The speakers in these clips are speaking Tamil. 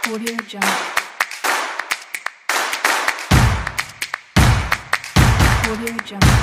Audio Jungle. Audio Jungle.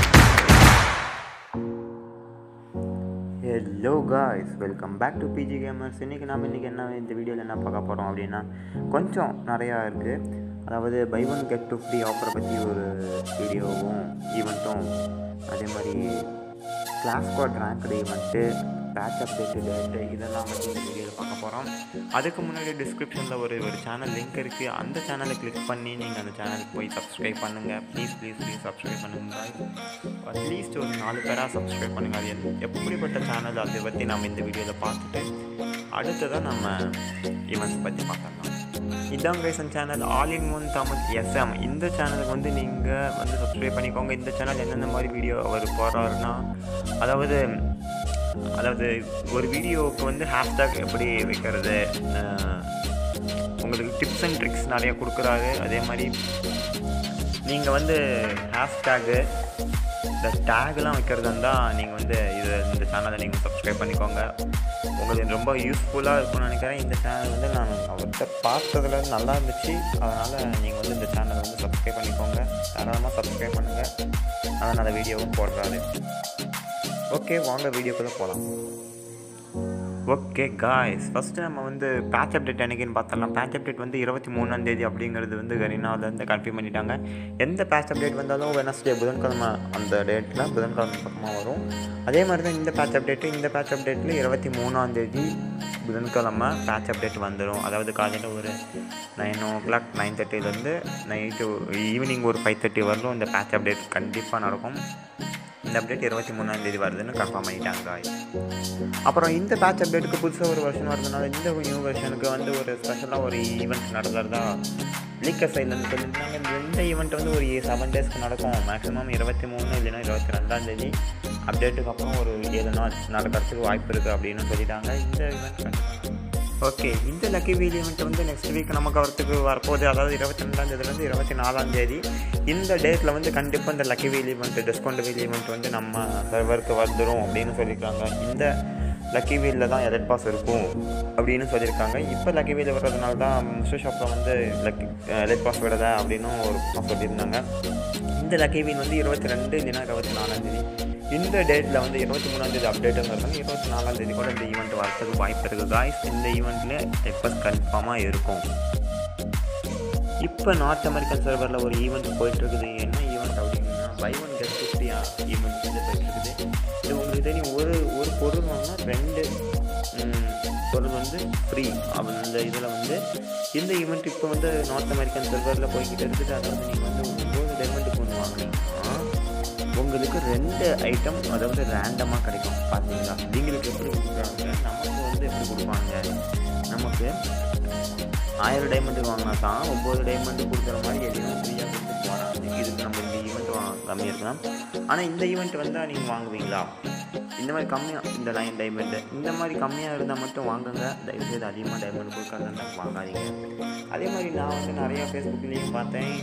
Hello guys welcome back to PG gamers இன்றைக்கி நாம் இன்றைக்கி என்ன இந்த வீடியோவில் என்ன பார்க்க போகிறோம் அப்படின்னா கொஞ்சம் நிறையா இருக்குது அதாவது buy one get two free ஆஃபரை பற்றி ஒரு வீடியோவும் ஈவெண்ட்டும் அதே மாதிரி clash squad ranked event patch update date இதெல்லாம் பற்றி இந்த வீடியோவில் பார்க்க போகிறோம் அதுக்கு முன்னாடி டிஸ்கிரிப்ஷனில் ஒரு ஒரு சேனல் லிங்க் இருக்குது அந்த சேனலை கிளிக் பண்ணி நீங்கள் அந்த சேனலுக்கு போய் சப்ஸ்கிரைப் பண்ணுங்கள் ப்ளீஸ் ப்ளீஸ் ப்ளீஸ் சப்ஸ்கிரைப் பண்ணுங்கள் அட்லீஸ்ட் ஒரு நாலு பேராக சப்ஸ்கிரைப் பண்ணுங்கள் அது எப்- எப்படிப்பட்ட சேனல் அதை பற்றி நம்ம இந்த வீடியோவில் பார்த்துட்டு அடுத்ததாக நம்ம ஈவெண்ட்ஸ் பற்றி பார்க்கலாம் இதான் கைசன் channel all in one Tamil SM இந்த சேனலுக்கு வந்து நீங்கள் வந்து சப்ஸ்கிரைப் பண்ணிக்கோங்க இந்த சேனல் என்னென்ன மாதிரி வீடியோ அவர் போடுறாருன்னா அதாவது அதாவது ஒரு வீடியோவுக்கு வந்து ஹேஷ்டாக் எப்படி வைக்கிறது அஹ், உங்களுக்கு டிப்ஸ் அண்ட் ட்ரிக்ஸ் நிறைய கொடுக்குறாரு அதே மாதிரி நீங்கள் வந்து ஹேஷ்டேகு இந்த டேக்லாம் வைக்கிறது இருந்தால் நீங்கள் வந்து இது இந்த சேனலை நீங்கள் சப்ஸ்கிரைப் பண்ணிக்கோங்க உங்களுக்கு ரொம்ப யூஸ்ஃபுல்லாக இருக்கும்னு நினைக்கிறேன் இந்த சேனல் வந்து நான் அவர்கிட்ட பார்த்ததுல நல்லா இருந்துச்சு அதனால் நீங்கள் வந்து இந்த சேனலை வந்து சப்ஸ்கிரைப் பண்ணிக்கோங்க தாராளமாக சப்ஸ்கிரைப் பண்ணுங்கள் அதான் நல்ல வீடியோவும் போடுறாரு ஓகே வாங்க வீடியோக்குள்ளே போகலாம் ஓகே காய்ஸ் ஃபஸ்ட்டு நம்ம வந்து பேட்ச் அப்டேட் என்னைக்குன்னு பார்த்தலாம் பேட்ச் அப்டேட் வந்து இருபத்தி மூணாம் தேதி அப்படிங்கிறது வந்து கரீனாவிலேருந்து கன்ஃபார்ம் பண்ணிட்டாங்க எந்த பேட்ச் அப்டேட் வந்தாலும் வெனஸ்டே புதன்கிழமை அந்த டேட்டில் புதன்கிழமை பக்கமாக வரும் அதே மாதிரி தான் இந்த பேட்ச் அப்டேட்டு இந்த பேட்ச் அப்டேட்டில் இருபத்தி மூணாம் தேதி புதன்கிழமை பேட்ச் அப்டேட் வந்துடும் அதாவது காலையில் ஒரு நைன் ஓ கிளாக் நைன் தேர்ட்டிலேருந்து நைட்டு ஈவினிங் ஒரு ஃபைவ் தேர்ட்டி வரலும் இந்த பேட்ச் அப்டேட் கண்டிப்பாக நடக்கும் இந்த அப்டேட் இருபத்தி மூணாம் தேதி வருதுன்னு கன்ஃபார்ம் பண்ணிட்டாங்க guys. அப்புறம் இந்த பேட்ச் அப்டேட்டுக்கு புதுசாக ஒரு வெர்ஷன் வரதுனால இந்த நியூ வெர்ஷனுக்கு வந்து ஒரு ஸ்பெஷலாக ஒரு ஈவெண்ட் நடக்கிறதா லீக்கர் சைட்லேருந்து சொல்லியிருந்தாங்க இந்த இந்த ஈவெண்ட் வந்து ஒரு செவன் டேஸ்க்கு நடக்கும் மேக்ஸிமம் இருபத்தி மூணு இல்லைன்னா இருபத்தி ரெண்டாம் தேதி அப்டேட்டுக்கு அப்புறம் ஒரு ஏழு நாள் நடக்கிறதுக்கு வாய்ப்பு இருக்குது அப்படின்னு சொல்லிட்டாங்க இந்த ஈவெண்ட் ஓகே இந்த லக்கி வீல் ஈவெண்ட் வந்து நெக்ஸ்ட் வீக் நமக்கு வரத்துக்கு வரப்போகுது அதாவது இருபத்தி ரெண்டாம் தேதியிலேருந்து இருபத்தி நாலாம் தேதி இந்த டேட்டில் வந்து கண்டிப்பாக இந்த lucky wheel event discount wheel event வந்து நம்ம சர்வருக்கு வந்துடும் அப்படின்னு சொல்லியிருக்காங்க இந்த லக்கி வீலில் தான் எலட் பாஸ் இருக்கும் அப்படின்னு சொல்லியிருக்காங்க இப்போ லக்கி வீல் வர்றதுனால தான் மிஸ்டர் ஷாப்பில் வந்து லக்கி எலட் பாஸ் விடலை அப்படின்னு ஒரு சொல்லியிருந்தாங்க இந்த லக்கி வீல் வந்து இருபத்தி ரெண்டு இல்லைன்னா இருபத்தி நாலாம் தேதி இந்த டேட்டில் வந்து இருபத்தி மூணாம் தேதி அப்டேட்டுங்கிறது இருபத்தி நாலாம் தேதி கூட இந்த ஈவெண்ட் வரதுக்கு வாய்ப்பு இருக்குது காய்ஸ் இந்த ஈவெண்ட்டில் எப்போ கன்ஃபார்மாக இருக்கும் இப்போ நார்த் அமெரிக்கன் சர்வரில் ஒரு ஈவெண்ட் போயிட்டுருக்குது என்ன ஈவெண்ட் அப்படின்னா பை ஒன் கெட் ஃபிஃப்டியா ஈவெண்ட் வந்து போயிட்டுருக்குது இது உங்களுக்கு தெரியும் ஒரு ஒரு பொருள் வாங்கினா ரெண்டு ம், பொருள் வந்து ஃப்ரீ அந்த இதில் வந்து இந்த ஈவெண்ட் இப்போ வந்து நார்த் அமெரிக்கன் சர்வரில் போய்கிட்டு இருக்குது அதாவது நீங்கள் வந்து ஒம்பது டைமண்டுக்கு ஒன்று வாங்கினீங்கன்னா உங்களுக்கு ரெண்டு ஐட்டம் அதாவது ரேண்டமாக கிடைக்கும் பார்த்தீங்களா நீங்களுக்கு எப்படி கொடுக்குறாங்க நமக்கு வந்து எப்படி கொடுப்பாங்க நமக்கு ஆயிரம் டைமண்ட் வாங்கினா தான் ஒம்பது டைமண்ட் கொடுக்குற மாதிரி எதுவும் ஃப்ரீயாக கொடுத்து போகிறாங்க இதுக்கு நம்ம இந்த ஈவெண்ட் கம்மியாக இருக்கலாம் ஆனால் இந்த ஈவெண்ட் வந்தால் நீங்கள் வாங்குவீங்களா இந்த மாதிரி கம்மியாக இந்த லைன் டைமண்ட் இந்த மாதிரி கம்மியாக இருந்தால் மட்டும் வாங்குங்க தயவுசெய்து அதிகமாக டைமண்ட் கொடுக்காதுன்னா வாங்காதீங்க அதே மாதிரி நான் வந்து நிறையா ஃபேஸ்புக்லேயும் பார்த்தேன்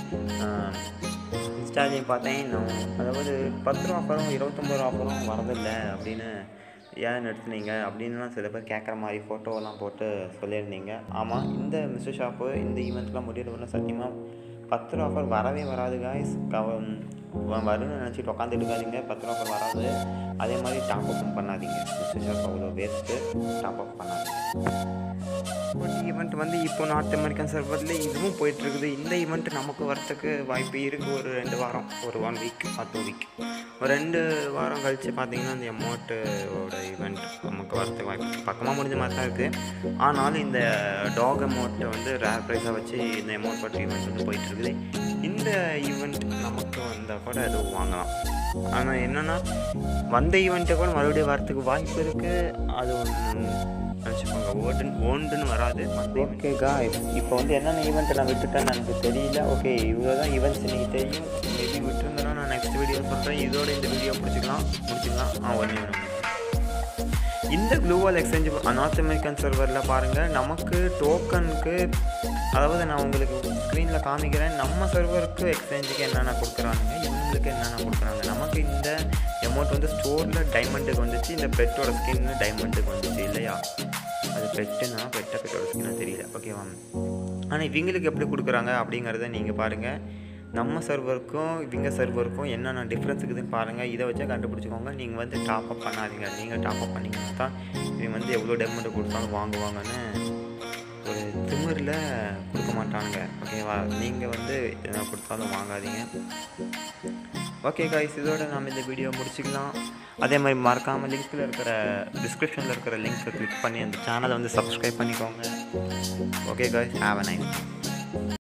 இன்ஸ்டாலையும் பார்த்தேன் நான் அதாவது பத்து ரூபா ஆஃபரும் இருபத்தொம்பது ரூபா ஆஃபரும் வரதில்லை அப்படின்னு ஏன் நிறுத்துனீங்க அப்படின்லாம் சில பேர் கேட்குற மாதிரி ஃபோட்டோவெல்லாம் போட்டு சொல்லியிருந்தீங்க ஆமாம் இந்த மிஸ்டர் ஷாப்பு இந்த ஈவெண்ட்லாம் முடியறதுல சத்தியமாக பத்து ரூபா ஆஃபர் வரவே வராது காய்ஸ் கவ வ- வரும்னு நினச்சிட்டு உட்காந்துட்டு இருக்காதீங்க பத்து ரூபா ஆஃபர் வராது அதே மாதிரி டாப் அப்பும் பண்ணாதீங்க மிஸ்டர் ஷாப் அவ்வளோ வேஸ்ட்டு டாப் அப் பண்ணாதீங்க பட் ஈவெண்ட் வந்து இப்போ நார்த் அமெரிக்கன் சர்வரில் இதுவும் போயிட்டுருக்குது இந்த ஈவெண்ட் நமக்கு வரத்துக்கு வாய்ப்பு இருக்குது ஒரு ரெண்டு வாரம் ஒரு one week or two week ஒரு ரெண்டு வாரம் கழித்து பார்த்தீங்கன்னா இந்த எமௌண்ட்டோட ஈவெண்ட் நமக்கு வரத்துக்கு வாய்ப்பு இருக்கு. பக்கமாக முடிஞ்ச மாதிரி தான் இருக்குது ஆனாலும் இந்த டாக் அமௌண்ட்டை வந்து ரேர் ப்ரைஸாக வச்சு இந்த அமௌண்ட் பற்றி ஈவெண்ட் வந்து போயிட்டுருக்குது இந்த ஈவெண்ட் நமக்கு வந்தால் கூட எதுவும் வாங்கலாம் ஆனால் என்னென்னா வந்த ஈவெண்ட்டை கூட மறுபடியும் வரத்துக்கு வாய்ப்பு இருக்குது அது ஒன்று நினச்சிக்கோங்க ஓடுன்னு ஓண்டுன்னு வராது ஓகே காய்ஸ் இப்போ வந்து என்னென்ன ஈவெண்ட் நான் விட்டுட்டேன்னு எனக்கு தெரியல ஓகே இவ்வளோ தான் ஈவெண்ட்ஸ் எனக்கு தெரியும் மேபி விட்டுருந்தேன்னா நான் நெக்ஸ்ட் வீடியோ சொல்கிறேன் இதோட இந்த வீடியோ முடிச்சுக்கலாம் முடிச்சுக்கலாம் ஆ ஒன்று இந்த குளோபல் எக்ஸ்சேஞ்ச் நார்த் அமெரிக்கன் சர்வரில் பாருங்கள் நமக்கு டோக்கனுக்கு அதாவது நான் உங்களுக்கு ஸ்க்ரீனில் காமிக்கிறேன் நம்ம சர்வருக்கு எக்ஸ்சேஞ்சுக்கு என்னென்ன கொடுக்குறாங்க இவங்களுக்கு என்னென்ன கொடுக்குறாங்க நமக்கு இந்த அமௌண்ட் வந்து ஸ்டோரில் டைமண்டுக்கு வந்துச்சு இந்த பெட்டோட ஸ்கின்னு டைமண்டுக்கு வந்துச்சு இல்லையா அது பெட்டுனா பெட்டை பெட்டோட ஸ்கின்னா தெரியல ஓகேவா ஆனால் இவங்களுக்கு எப்படி கொடுக்குறாங்க அப்படிங்கிறத நீங்கள் பாருங்கள் நம்ம சர்வருக்கும் இவங்க சர்வருக்கும் என்னென்ன டிஃப்ரென்ஸ் இருக்குதுன்னு பாருங்கள் இதை வச்சா கண்டுபிடிச்சிக்கோங்க நீங்கள் வந்து டாப் அப் பண்ணாதீங்க நீங்கள் டாப் அப் பண்ணிங்கன்னா தான் இவங்க வந்து எவ்வளோ டெமெண்ட் கொடுத்தாலும் வாங்குவாங்கன்னு ஒரு திமிரில் கொடுக்க மாட்டானுங்க ஓகேவா நீங்கள் வந்து எதனா கொடுத்தாலும் வாங்காதீங்க ஓகே காய்ஸ் இதோட நம்ம இந்த வீடியோ முடிச்சுக்கலாம் அதே மாதிரி மறக்காமல் லிங்க்கில் இருக்கிற டிஸ்கிரிப்ஷனில் இருக்கிற லிங்க்கை கிளிக் பண்ணி அந்த சேனலை வந்து சப்ஸ்கிரைப் பண்ணிக்கோங்க okay guys have a nice